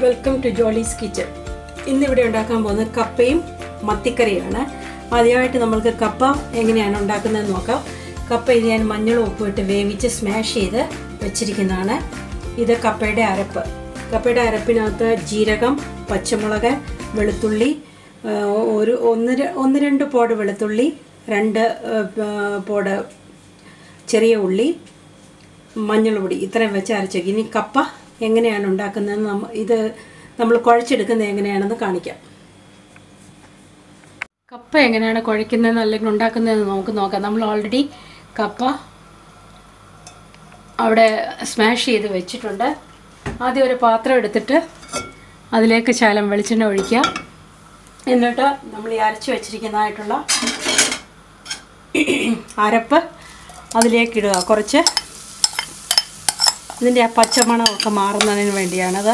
welcome to Jolly's kitchen ഇന്നിവിടെ ഉണ്ടാക്കാൻ പോകുന്നത് കപ്പയും മത്തിക്കറിയാണ് ആദ്യമായിട്ട് നമ്മൾക്ക് കപ്പ എങ്ങനെയാണ് ഉണ്ടാക്കുന്നതെന്ന് നോക്കാം കപ്പ ഇത് ഞാൻ മഞ്ഞളും ഉപ്പും ഇട്ട് വേവിച്ച് സ്മാഷ് ചെയ്ത് വെച്ചിരിക്കുന്നതാണ് ഇത് കപ്പയുടെ അരപ്പ് കപ്പയുടെ അരപ്പിനകത്ത് ജീരകം പച്ചമുളക് വെളുത്തുള്ളി ആ, ഒരു ഒന്ന് ര- ഒന്ന് രണ്ട് പോട് വെളുത്തുള്ളി രണ്ട് ആ, പോട് ചെറിയ ഉള്ളി മഞ്ഞൾപ്പൊടി ഇത്രയും വെച്ച് അരച്ചേക്കും ഇനി കപ്പ എങ്ങനെയാണ് ഉണ്ടാക്കുന്നതെന്ന് നമ്മ ഇത് നമ്മൾ കുഴച്ചെടുക്കുന്നത് എങ്ങനെയാണെന്ന് കാണിക്കാം കപ്പ എങ്ങനെയാണ് കുഴയ്ക്കുന്നതെന്ന് അല്ലെങ്കിൽ ഉണ്ടാക്കുന്നതെന്ന് നമുക്ക് നോക്കാം നമ്മൾ ഓൾറെഡി കപ്പ അവിടെ സ്മാഷ് ചെയ്ത് വെച്ചിട്ടുണ്ട് ആദ്യം ഒരു പാത്രം എടുത്തിട്ട് അതിലേക്ക് ശാലം വെളിച്ചെണ്ണ ഒഴിക്കുക എന്നിട്ട് നമ്മൾ ഈ അരച്ച് വെച്ചിരിക്കുന്നതായിട്ടുള്ള അരപ്പ് അതിലേക്ക് ഇടുക കുറച്ച് ഇതിൻ്റെ ആ പച്ചമണമൊക്കെ മാറുന്നതിന് വേണ്ടിയാണത്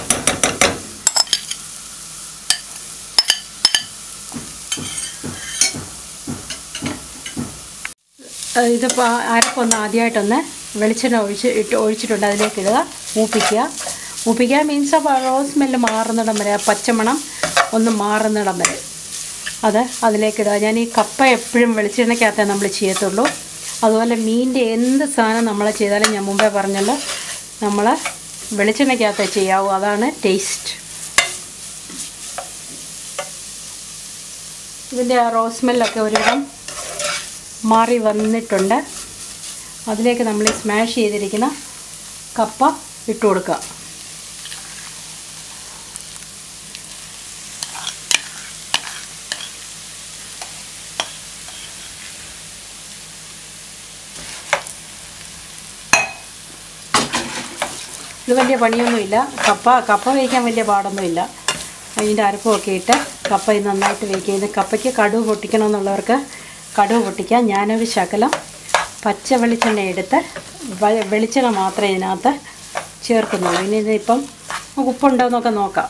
ഏഹ് ഇതിപ്പോൾ അരപ്പൊന്ന് ആദ്യമായിട്ടൊന്ന് വെളിച്ചെണ്ണ ഒഴിച്ച് ഇട്ട് ഒഴിച്ചിട്ടുണ്ട് അതിലേക്ക് ഇടുക മൂപ്പിക്കുക മൂപ്പിക്കുക മീൻസ് ആ റോസ് സ്മെല്ല് മാറുന്നിടം വരെ ആ പച്ചമണം ഒന്ന് മാറുന്നിടം വരെ അത് അതിലേക്ക് ഇടുക ഞാൻ ഈ കപ്പ എപ്പോഴും വെളിച്ചെണ്ണയ്ക്കകത്തേ നമ്മൾ ചെയ്യത്തുള്ളൂ അതുപോലെ മീനിൻ്റെ എന്ത് സാധനം നമ്മൾ ചെയ്താലും ഞാൻ മുമ്പേ പറഞ്ഞല്ലോ നമ്മൾ വെളിച്ചെണ്ണയ്ക്കകത്തേ ചെയ്യാവൂ അതാണ് ടേസ്റ്റ് ഇതിൻ്റെ ആ റോസ് സ്മെല്ലൊക്കെ ഒരുവിധം മാറി വന്നിട്ടുണ്ട് അതിലേക്ക് നമ്മൾ ഈ സ്മാഷ് ചെയ്തിരിക്കുന്ന കപ്പ ഇട്ട് കൊടുക്കുക ഇത് വലിയ പണിയൊന്നുമില്ല കപ്പ കപ്പ വേവിക്കാൻ വലിയ പാടൊന്നുമില്ല അതിൻ്റെ അരപ്പമൊക്കെ ഇട്ട് കപ്പ ഇത് നന്നായിട്ട് വേവിക്കുക ഇത് കപ്പയ്ക്ക് കടുവ് പൊട്ടിക്കണമെന്നുള്ളവർക്ക് കടുവ് പൊട്ടിക്കാം ഞാനൊരു ശകലം പച്ച വെളിച്ചെണ്ണ എടുത്ത് വ- വെളിച്ചെണ്ണ മാത്രമേ ഇതിനകത്ത് ചേർക്കുന്നുള്ളൂ ഇനി ഇതിപ്പം നമുക്ക് ഉപ്പുണ്ടോ എന്നൊക്കെ നോക്കാം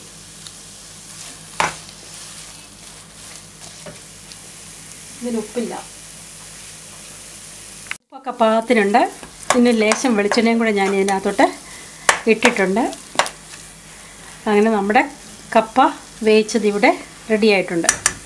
ഇതിന് ഉപ്പില്ല ഉപ്പൊക്കെ പാകത്തിനുണ്ട് പിന്നെ ലേശം വെളിച്ചെണ്ണയും കൂടെ ഞാൻ ഇതിനകത്തോട്ട് ഇട്ടിട്ടുണ്ട് അങ്ങനെ നമ്മുടെ കപ്പ വേവിച്ചത് ഇവിടെ റെഡി ആയിട്ടുണ്ട്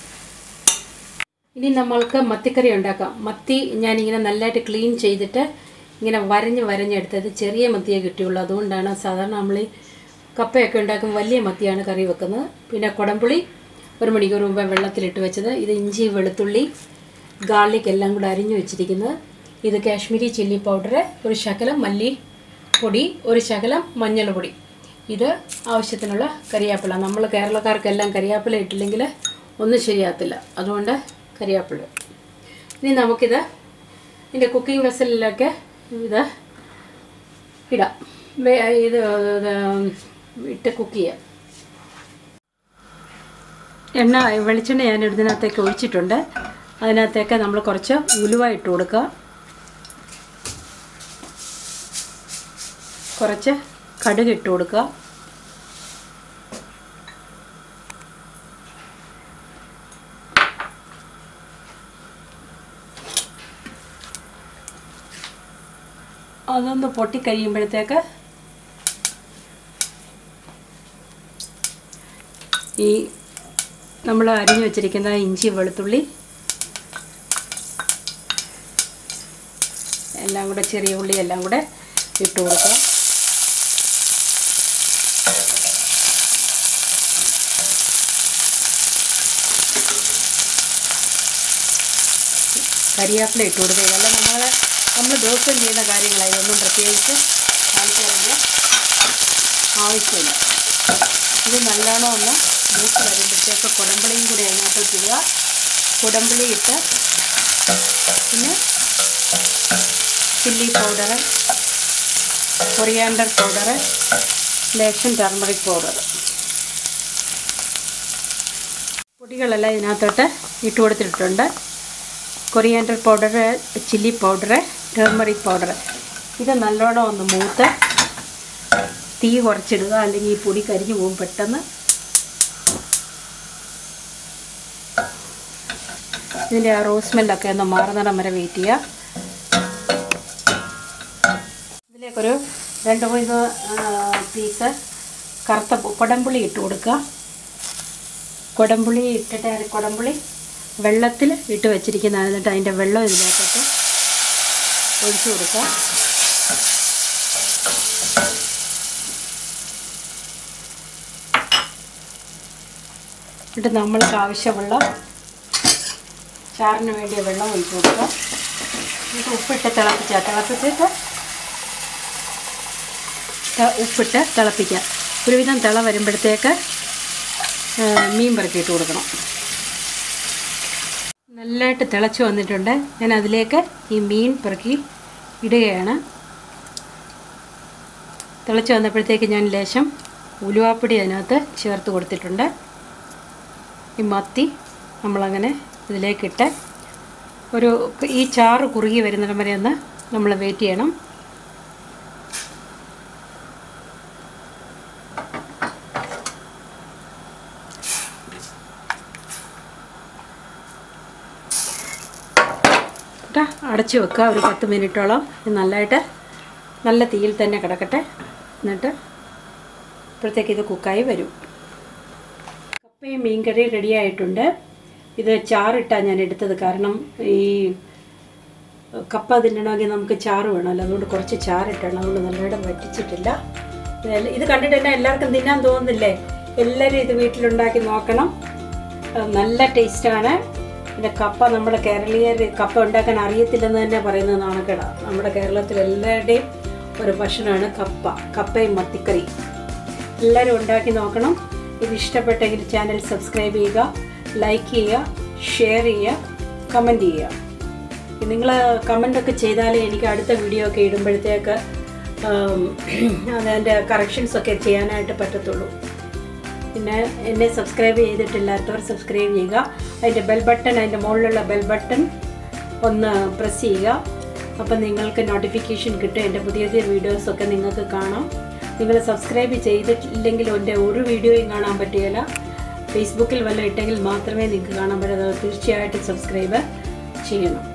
ഇനി നമ്മൾക്ക് മത്തിക്കറി ഉണ്ടാക്കാം മത്തി ഞാനിങ്ങനെ നല്ലതായിട്ട് ക്ലീൻ ചെയ്തിട്ട് ഇങ്ങനെ വരഞ്ഞ് വരഞ്ഞെടുത്തത് ചെറിയ മത്തിയേ കിട്ടിയുള്ളൂ അതുകൊണ്ടാണ് സാധാരണ നമ്മൾ ഈ കപ്പയൊക്കെ ഉണ്ടാക്കും വലിയ മത്തിയാണ് കറി വെക്കുന്നത് പിന്നെ കുടംപുളി ഒരു മണിക്കൂർ മുമ്പ് വെള്ളത്തിലിട്ട് വെച്ചത് ഇത് ഇഞ്ചി വെളുത്തുള്ളി ഗാർലിക് എല്ലാം കൂടെ അരിഞ്ഞു വെച്ചിരിക്കുന്നത് ഇത് കാശ്മീരി ചില്ലി പൗഡർ ഒരു ശകലം മല്ലി പൊടി ഒരു ശകലം മഞ്ഞൾ പൊടി ഇത് ആവശ്യത്തിനുള്ള കരിയാപ്പില നമ്മൾ കേരളക്കാർക്കെല്ലാം കരിയാപ്പില ഇട്ടില്ലെങ്കിൽ ഒന്നും ശരിയാകത്തില്ല അതുകൊണ്ട് കരിയാപ്പില ഇനി നമുക്കിത് ഇതിൻ്റെ കുക്കിംഗ് വെസലിലൊക്കെ ഇത് ഇടാം വേ- ഇത് ഇത് ഇട്ട് കുക്ക് ചെയ്യാം എണ്ണ വെളിച്ചെണ്ണ ഞാൻ ഇതിനകത്തേക്ക് ഒഴിച്ചിട്ടുണ്ട് അതിനകത്തേക്ക് നമ്മൾ കുറച്ച് ഉലുവ ഇട്ട് കൊടുക്കുക കുറച്ച് കടുക് ഇട്ട് കൊടുക്കുക അതൊന്ന് പൊട്ടിക്കഴിയുമ്പോഴത്തേക്ക് ഈ നമ്മൾ അരിഞ്ഞു വെച്ചിരിക്കുന്ന ഇഞ്ചി വെളുത്തുള്ളി എല്ലാം കൂടെ ചെറിയ ഉള്ളി എല്ലാം കൂടെ ഇട്ട് കൊടുക്കുക കരിയാപ്പില ഇട്ട് കൊടുക്കുക ഇതെല്ലാം നമ്മൾ നമ്മൾ ദിവസം ചെയ്യുന്ന കാര്യങ്ങളാണ് ഇതൊന്നും പ്രത്യേകിച്ച് കാണിച്ചു തരേണ്ട ആവശ്യമില്ല ഇത് നല്ലോണം ഒന്ന് മൂത്ത് വരുമ്പോഴത്തേക്ക് കുടമ്പളിയും കൂടി അതിനകത്തോട്ട് ഇടുക കുടമ്പളി ഇട്ട് പിന്നെ ചില്ലി പൗഡർ കൊറിയാണ്ടർ പൗഡർ ലേശം ടർമറിക് പൗഡർ പൊടികളെല്ലാം ഇതിനകത്തോട്ട് ഇട്ട് കൊടുത്തിട്ടുണ്ട് coriander powder chilli powder turmeric powder ഇത് നല്ലോണം ഒന്ന് മൂത്ത് തീ കുറച്ചിടുക അല്ലെങ്കിൽ ഈ പൊടി കരിഞ്ഞു പോകും പെട്ടെന്ന് ഇതിൻ്റെ ആ റോസ് സ്മെല്ലൊക്കെ ഒന്ന് മാറുന്നിടം വരെ വെയിറ്റ് ചെയ്യുക ഇതിലേക്കൊരു രണ്ട് മൂന്ന് പീസ് കറുത്ത പു- കൊടംപുളി ഇട്ട് കൊടുക്കുക കൊടംപുളി ഇട്ടിട്ട് അത് കൊടംപുളി വെള്ളത്തിൽ ഇട്ട് വെച്ചിരിക്കുന്നതാണ് എന്നിട്ട് അതിൻ്റെ വെള്ളം ഇതിനകത്തോട്ട് ഒഴിച്ചു കൊടുക്കുക എന്നിട്ട് നമ്മൾക്ക് ആവശ്യമുള്ള ചാറിന് വേണ്ടിയ വെള്ളം ഒഴിച്ചു കൊടുക്കുക എന്നിട്ട് ഉപ്പിട്ട് തിളപ്പിക്കുക തിളപ്പിച്ചിട്ട് ത- ഉപ്പിട്ട് തിളപ്പിക്കുക ഒരുവിധം തിള വരുമ്പോഴത്തേക്ക് ആ, മീൻ പെറുക്കിയിട്ട് കൊടുക്കണം നല്ലതായിട്ട് തിളച്ച് വന്നിട്ടുണ്ട് ഞാൻ അതിലേക്ക് ഈ മീൻ പെറുക്കി ഇടുകയാണ് തിളച്ച് വന്നപ്പോഴത്തേക്ക് ഞാൻ ലേശം ഉലുവാപ്പൊടി അതിനകത്ത് ചേർത്ത് കൊടുത്തിട്ടുണ്ട് ഈ മത്തി നമ്മളങ്ങനെ ഇതിലേക്കിട്ട് ഒരു ഈ ചാറ് കുറുകി വരുന്നിടം വരെ ഒന്ന് നമ്മൾ വെയിറ്റ് ചെയ്യണം ഇട്ടാ അടച്ച് വെക്കുക ഒരു പത്ത് മിനിറ്റോളം ഇത് നല്ലതായിട്ട് നല്ല തീയിൽ തന്നെ കിടക്കട്ടെ എന്നിട്ട് ഇപ്പോഴത്തേക്ക് ഇത് കുക്കായി വരും കപ്പയും മീൻകറി റെഡി ആയിട്ടുണ്ട് ഇത് ചാറിട്ടാണ് ഞാൻ എടുത്തത് കാരണം ഈ കപ്പ തിന്നണമെങ്കിൽ നമുക്ക് ചാറ് വേണമല്ലോ അതുകൊണ്ട് കുറച്ച് ചാറിട്ടാണ് അതുകൊണ്ട് നല്ലവണ്ണം വറ്റിച്ചിട്ടില്ല ഇതെല്ലാം- ഇത് കണ്ടിട്ട് തന്നെ എല്ലാവർക്കും തിന്നാൻ തോന്നുന്നില്ലേ എല്ലാവരും ഇത് വീട്ടിലുണ്ടാക്കി നോക്കണം അത് നല്ല ടേസ്റ്റാണ് പിന്നെ കപ്പ നമ്മുടെ കേരളീയർ കപ്പ ഉണ്ടാക്കാൻ അറിയത്തില്ലെന്ന് തന്നെ പറയുന്നത് നാണക്കേട നമ്മുടെ കേരളത്തിൽ എല്ലാവരുടെയും ഒരു ഭക്ഷണമാണ് കപ്പ കപ്പയും മത്തിക്കറി എല്ലാവരും ഉണ്ടാക്കി നോക്കണം ഇത് ഇഷ്ടപ്പെട്ടെങ്കിൽ ചാനൽ സബ്സ്ക്രൈബ് ചെയ്യുക ലൈക്ക് ചെയ്യുക ഷെയർ ചെയ്യുക കമൻറ്റ് ചെയ്യുക നിങ്ങൾ കമൻ്റൊക്കെ ചെയ്താലേ എനിക്ക് അടുത്ത വീഡിയോ ഒക്കെ ഇടുമ്പോഴത്തേക്ക് ആം, അതിൻ്റെ കറക്ഷൻസൊക്കെ ചെയ്യാനായിട്ട് പറ്റത്തുള്ളൂ പിന്നെ എന്നെ സബ്സ്ക്രൈബ് ചെയ്തിട്ടില്ലാത്തവർ സബ്സ്ക്രൈബ് ചെയ്യുക അതിൻ്റെ ബെൽ ബട്ടൺ അതിൻ്റെ മുകളിലുള്ള ബെൽ ബട്ടൺ ഒന്ന് പ്രസ് ചെയ്യുക അപ്പം നിങ്ങൾക്ക് നോട്ടിഫിക്കേഷൻ കിട്ടും എൻ്റെ പുതിയ പുതിയ വീഡിയോസൊക്കെ നിങ്ങൾക്ക് കാണാം നിങ്ങൾ സബ്സ്ക്രൈബ് ചെയ്തിട്ടില്ലെങ്കിൽ എൻ്റെ ഒരു വീഡിയോയും കാണാൻ പറ്റുകയില്ല ഫേസ്ബുക്കിൽ വല്ല ഇട്ടെങ്കിൽ മാത്രമേ നിങ്ങൾക്ക് കാണാൻ പറ്റൂ തീർച്ചയായിട്ടും സബ്സ്ക്രൈബ് ചെയ്യണം